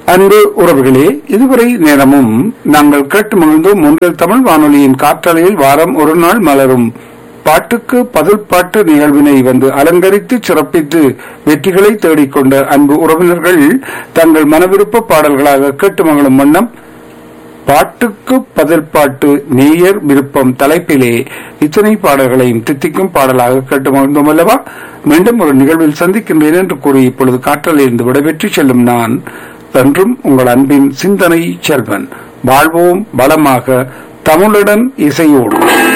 அன்பு உறவுகளே இதுவரை நேரமும் நாங்கள் கேட்டு மகிழ்ந்தோம் முன்னில் தமிழ் வானொலியின் காற்றலையில் வாரம் ஒரு நாள் மலரும் பாட்டுக்கு பதில் பாட்டு நிகழ்வினை வந்து அலங்கரித்து சிறப்பித்து வெற்றிகளை தேடிக்கொண்ட அன்பு உறவினர்கள் தங்கள் மனவிருப்ப பாடல்களாக கேட்டு மகிழும் வண்ணம் பாட்டுக்கு பதில் பாட்டு நேயர் விருப்பம் தலைப்பிலே இத்தனை பாடல்களையும் தித்திக்கும் பாடலாக கேட்டு மகிழ்ந்தோம் அல்லவா மீண்டும் ஒரு நிகழ்வில் சந்திக்கின்றேன் என்று கூறி இப்பொழுது காற்றலிருந்து விடைபெற்று செல்லும் நான் என்றும் உங்கள் அன்பின் சிந்தனை செல்வன் வாழ்வோம் வளமாக தமிழுடன் இசையோடு